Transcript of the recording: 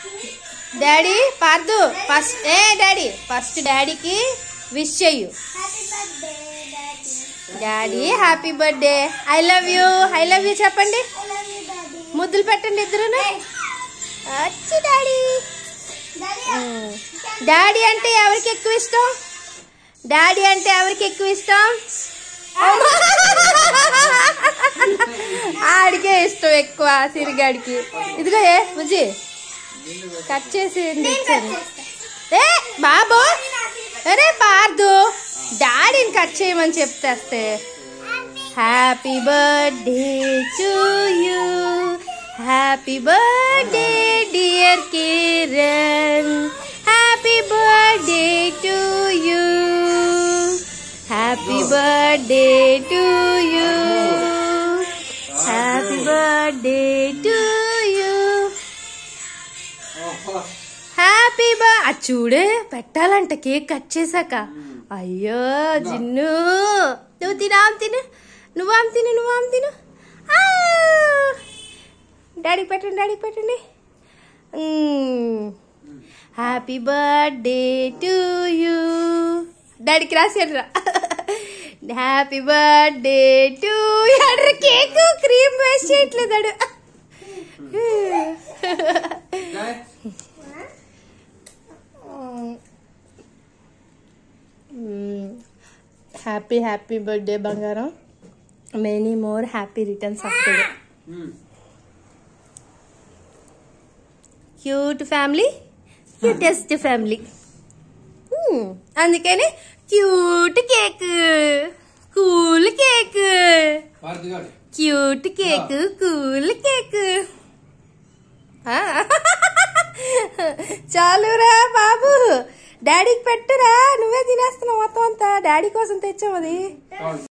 Daddy Pardhu first ఏ daddy first డాడీకి wish చెయ్యు daddy happy birthday I love you I love you చెప్పండి ముద్దులు పెట్టండి ఇద్దరును వచ్చి డాడీ ఉమ్. డాడీ అంటే ఎవరికి ఎక్కువ ఇష్టం డాడీ అంటే ఎవరికి ఎక్కువ ఇష్టం ఆడికే ఇష్టం ఎక్కువ సిరిగాడికి ఇదిగో ఏ బుజ్జి కట్ చేసి ఇచ్చాను ఏ బాబు అరే పార్దు డాడీని కట్ చేయమని చెప్తేస్తే happy birthday to you happy birthday dear Kiran happy birthday to you happy birthday to you happy birthday to you happy బర్ అది చూడే పెట్టాలంట కేక్ కట్ చేశాక అయ్యో జిన్ను నువ్వు తినాం తిను నువ్వాం తిను నువ్వాం తిను ఆ! డాడీకి పెట్టండి డాడీకి పెట్టండి హ్యాపీ బర్త్డే టు యూ డాడీకి రాసేడ్రా హ్యాపీ బర్త్డే టు అడ్ర కేక్ క్రీమ్ వేస్ట్ చేయట్లేదాడు హ్యాపీ హ్యాపీ బర్త్డే బంగారం many more happy returns of day cute family cutest family అందుకని cute cake cool cake cute cake cool cake చాలురా బాబు డాడీకి పెట్టురా నువ్వే తినేస్తున్నావు మొత్తం అంతా డాడీ కోసం తెచ్చావు అది